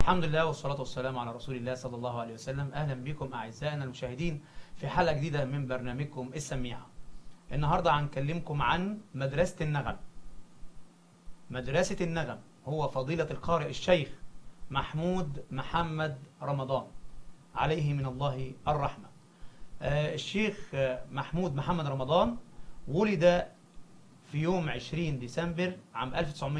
الحمد لله والصلاة والسلام على رسول الله صلى الله عليه وسلم أهلا بكم أعزائنا المشاهدين في حلقة جديدة من برنامجكم السميعة النهاردة هنكلمكم عن مدرسة النغم مدرسة النغم هو فضيلة القارئ الشيخ محمود محمد رمضان عليه من الله الرحمة آه، الشيخ آه، محمود محمد رمضان ولد في يوم 20 ديسمبر عام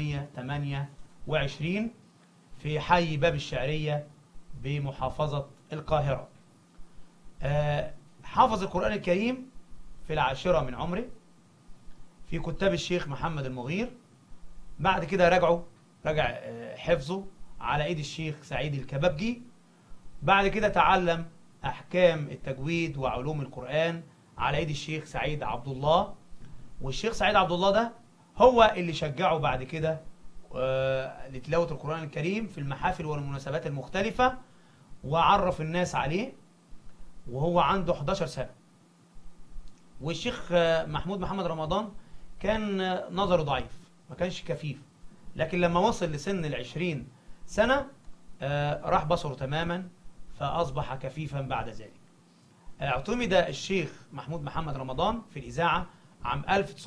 1928 في حي باب الشعرية بمحافظة القاهرة آه، حافظ القرآن الكريم في العاشرة من عمره في كتاب الشيخ محمد المغير بعد كده رجعه رجع آه، حفظه على ايد الشيخ سعيد الكبابجي بعد كده تعلم احكام التجويد وعلوم القرآن على ايد الشيخ سعيد عبد الله والشيخ سعيد عبد الله ده هو اللي شجعه بعد كده آه، لتلاوة القرآن الكريم في المحافل والمناسبات المختلفة وعرف الناس عليه وهو عنده 11 سنة والشيخ آه، محمود محمد رمضان كان آه، نظره ضعيف ما كانش كفيف لكن لما وصل لسن العشرين سنة آه، راح بصره تماما فأصبح كفيفا بعد ذلك اعتمد الشيخ محمود محمد رمضان في الإذاعة عام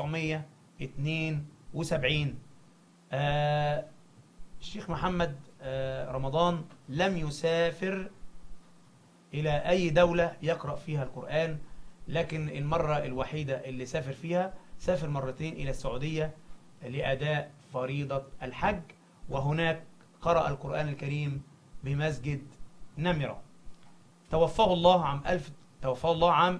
1972 آه، الشيخ محمد آه، رمضان لم يسافر إلى أي دولة يقرأ فيها القرآن لكن المرة الوحيدة اللي سافر فيها سافر مرتين إلى السعودية لأداء فريضة الحج وهناك قرأ القرآن الكريم بمسجد نمرة توفاه الله عام ألف توفاه الله عام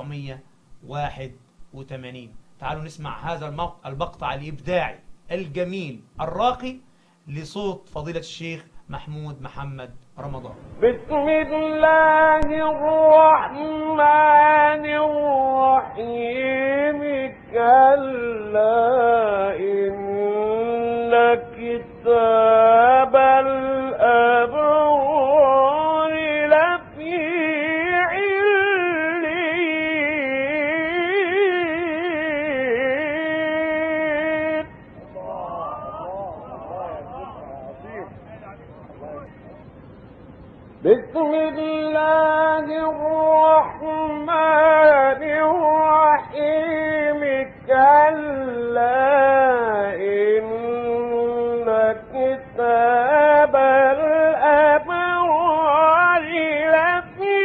1981 تعالوا نسمع هذا المق- المقطع الإبداعي الجميل الراقي لصوت فضيلة الشيخ محمود محمد رمضان بسم الله الرحمن الرحيم كلا إن كتاب الأبرار لفي عليين بسم الله الرحمن الرحيم كلا إن كتاب الأبرار لفي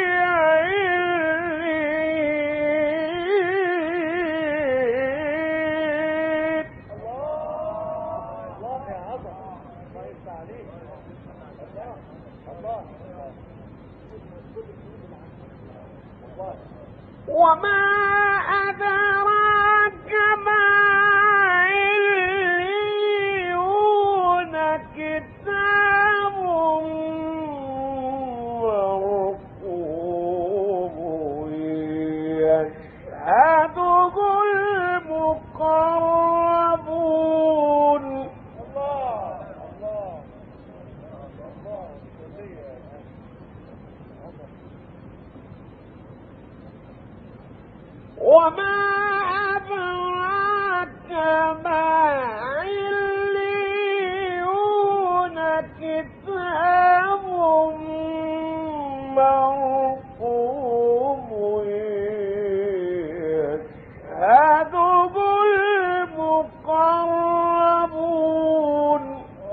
عليين الله يا عظم الله يفتح عليك الله الله وما أدراك ما عليون كتاب مرقوم يشهده المقربون الله الله الله وما أدراك ما عليون كتاب مرقوم يشهده المقربون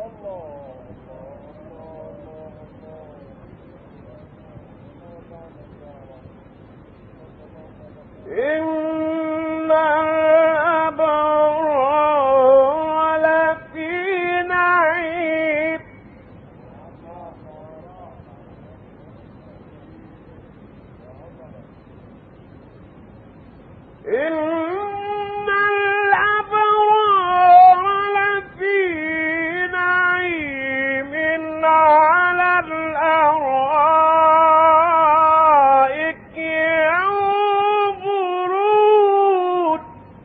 إن الأبرار لفي نعيم إن الأبرار لفي نعيم على الأرائك ينظرون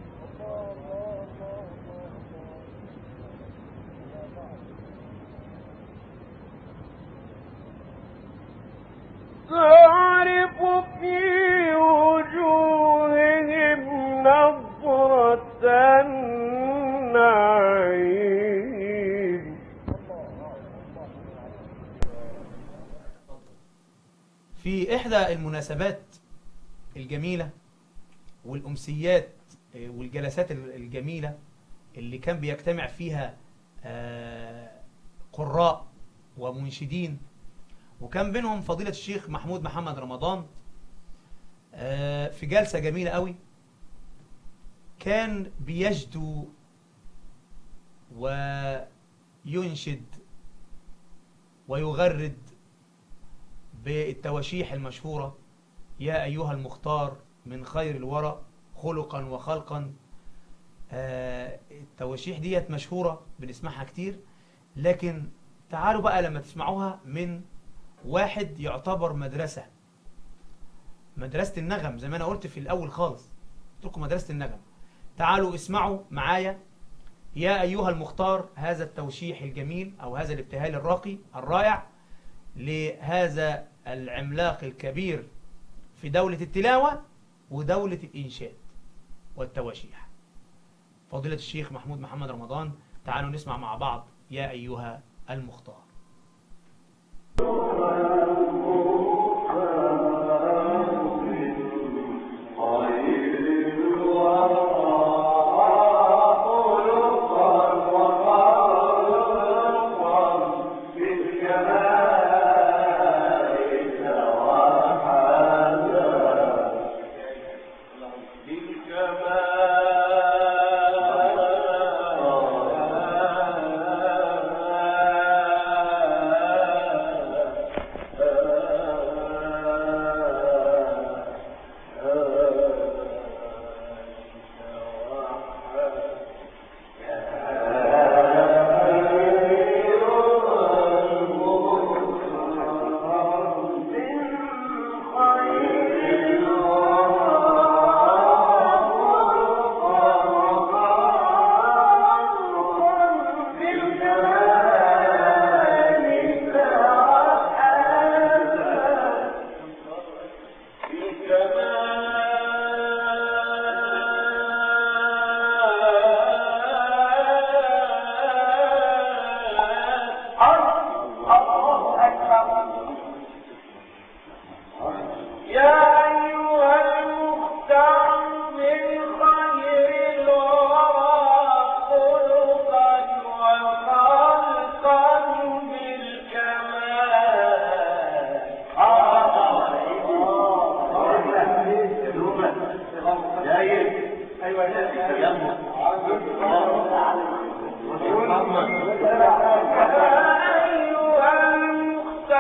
تعرف في وجوههم نظرة النعيم في إحدى المناسبات الجميلة والأمسيات آه، والجلسات ال- الجميلة اللي كان بيجتمع فيها آه، قراء ومنشدين وكان بينهم فضيلة الشيخ محمود محمد رمضان آه، في جلسة جميلة قوي كان بيجدو وينشد ويغرد بالتواشيح المشهورة يا أيها المختار من خير الورى خلقا وخلقا آه، التواشيح ديت مشهورة بنسمعها كتير لكن تعالوا بقى لما تسمعوها من واحد يعتبر مدرسة مدرسة النغم زي ما أنا قلت في الأول خالص قلت لكم مدرسة النغم تعالوا اسمعوا معايا يا أيها المختار هذا التوشيح الجميل أو هذا الابتهال الراقي الرائع لهذا العملاق الكبير في دولة التلاوة ودولة الإنشاد والتواشيح فضيلة الشيخ محمود محمد رمضان تعالوا نسمع مع بعض يا أيها المختار يا أيها المختار من خير الورى خلقا وخلقا بالكمال أيها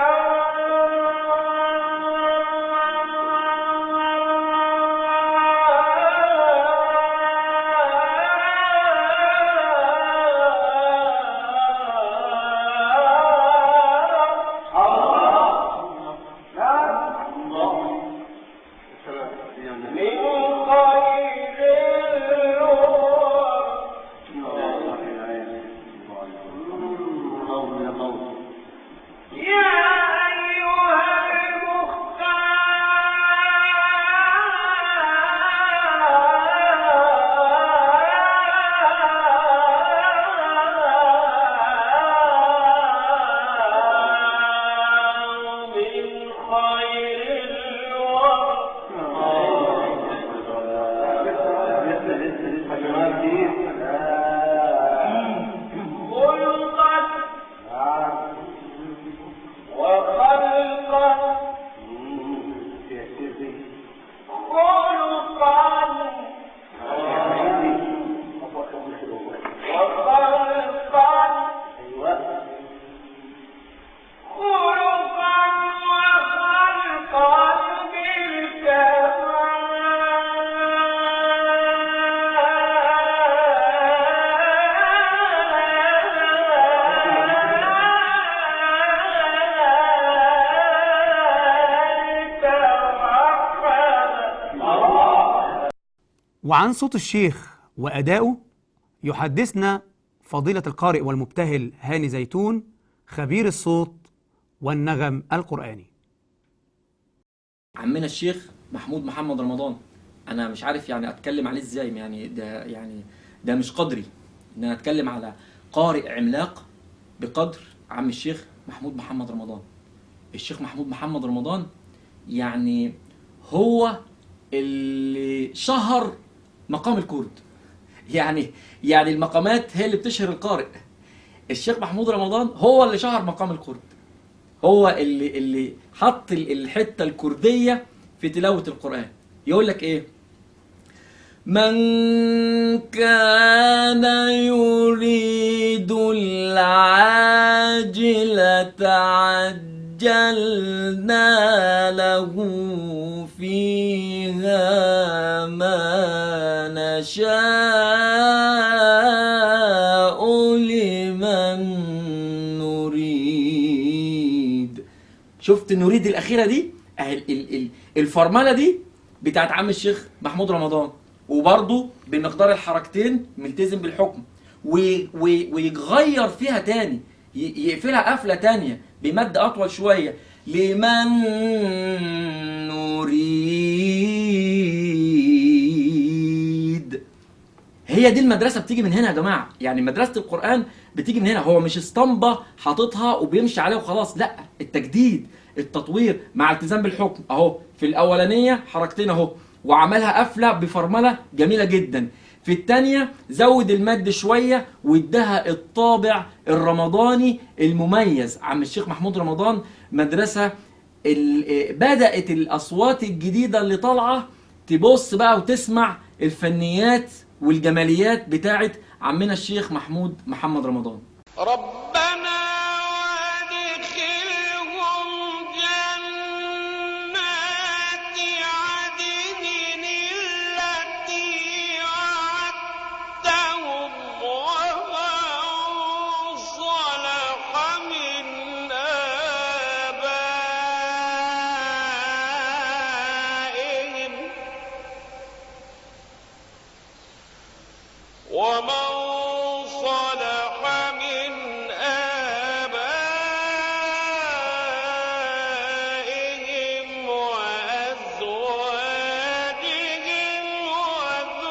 من خير الورى يا أيها المختار من خير الورى خلقا وخلقا خلقا وخلقا خلقا وخلقا بالكمال وعن صوت الشيخ وأدائه يحدثنا فضيلة القارئ والمبتهل هاني زيتون خبير الصوت والنغم القرآني عمنا الشيخ محمود محمد رمضان انا مش عارف يعني اتكلم عليه ازاي يعني ده يعني ده مش قدري ان انا اتكلم على قارئ عملاق بقدر عم الشيخ محمود محمد رمضان الشيخ محمود محمد رمضان يعني هو اللي شهر مقام الكرد يعني يعني المقامات هي اللي بتشهر القارئ الشيخ محمود رمضان هو اللي شهر مقام الكرد هو اللي اللي حط ال- الحته الكرديه في تلاوه القران يقول لك ايه من كان يريد العاجلة عجلنا له فيها ما نشاء لمن نريد شفت نريد الأخيرة دي أهي ال- ال- ال- الفرملة دي بتاعت عم الشيخ محمود رمضان وبرضه بمقدار الحركتين ملتزم بالحكم و- و- ويغير فيها تاني ي- يقفلها قفلة تانية بمد أطول شوية لمن نريد هي دي المدرسه بتيجي من هنا يا جماعه يعني مدرسه القران بتيجي من هنا هو مش اسطمبه حاططها وبيمشي عليها وخلاص لا التجديد التطوير مع التزام بالحكم اهو في الاولانيه حركتين اهو وعملها قفله بفرمله جميله جدا في الثانيه زود المد شويه واداها الطابع الرمضاني المميز عم الشيخ محمود رمضان مدرسه ال- بدات الاصوات الجديده اللي طالعه تبص بقى وتسمع الفنيات والجماليات بتاعت عمنا الشيخ محمود محمد رمضان ربنا وادخلهم جنات عدن التي وعدتهم ومن صلح من آبائهم ومن صلح من آبائهم وأزواجهم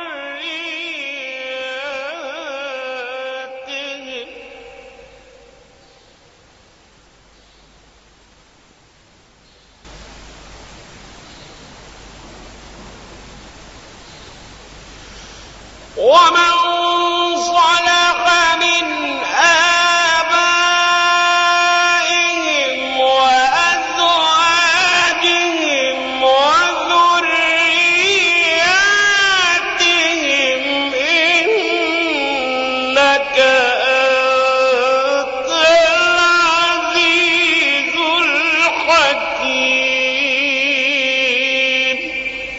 وذرياتهم ومن صلح من آبائهم وأزواجهم وذرياتهم إنك أنت العزيز الحكيم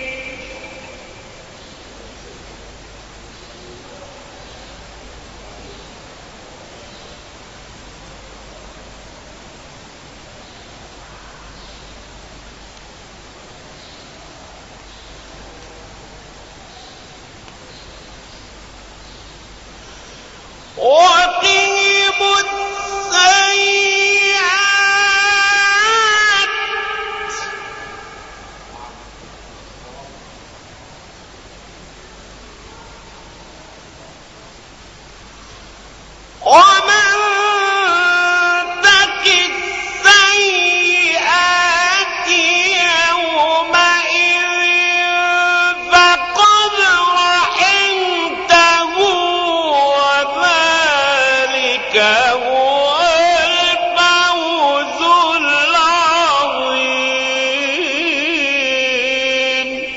وقهم السيئات ومن تك السيئات يومئذ فقد رحمته وذلك هو الفوز العظيم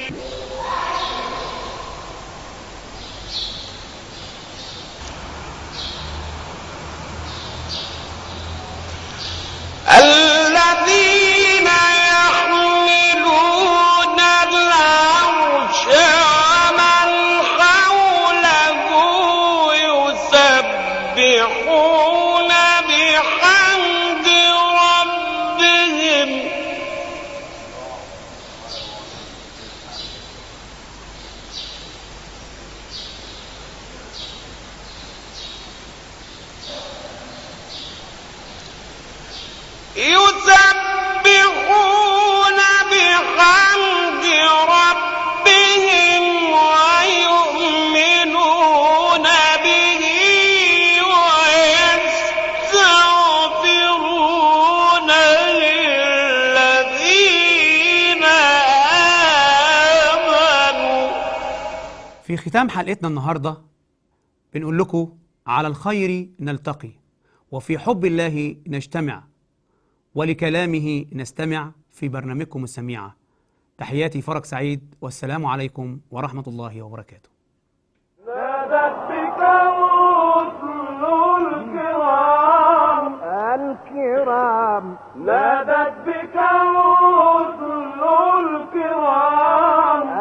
الذين يحملون العرش ومن حوله يسبحون بحمد ربهم يسبحون بحمد ربهم ويؤمنون به ويستغفرون للذين في ختام حلقتنا النهارده بنقول لكم على الخير نلتقي وفي حب الله نجتمع ولكلامه نستمع في برنامجكم السميعة تحياتي فرج سعيد والسلام عليكم ورحمة الله وبركاته نادت بك رسل الكرام الكرام نادت بك رسل الكرام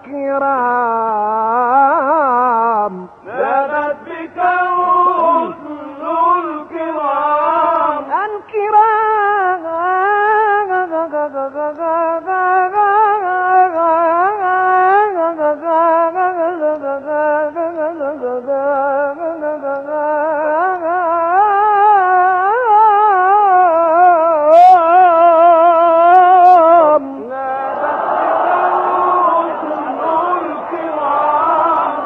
الكرام نادت بك رسل الكرام الكرام نادت بك رسل الكرام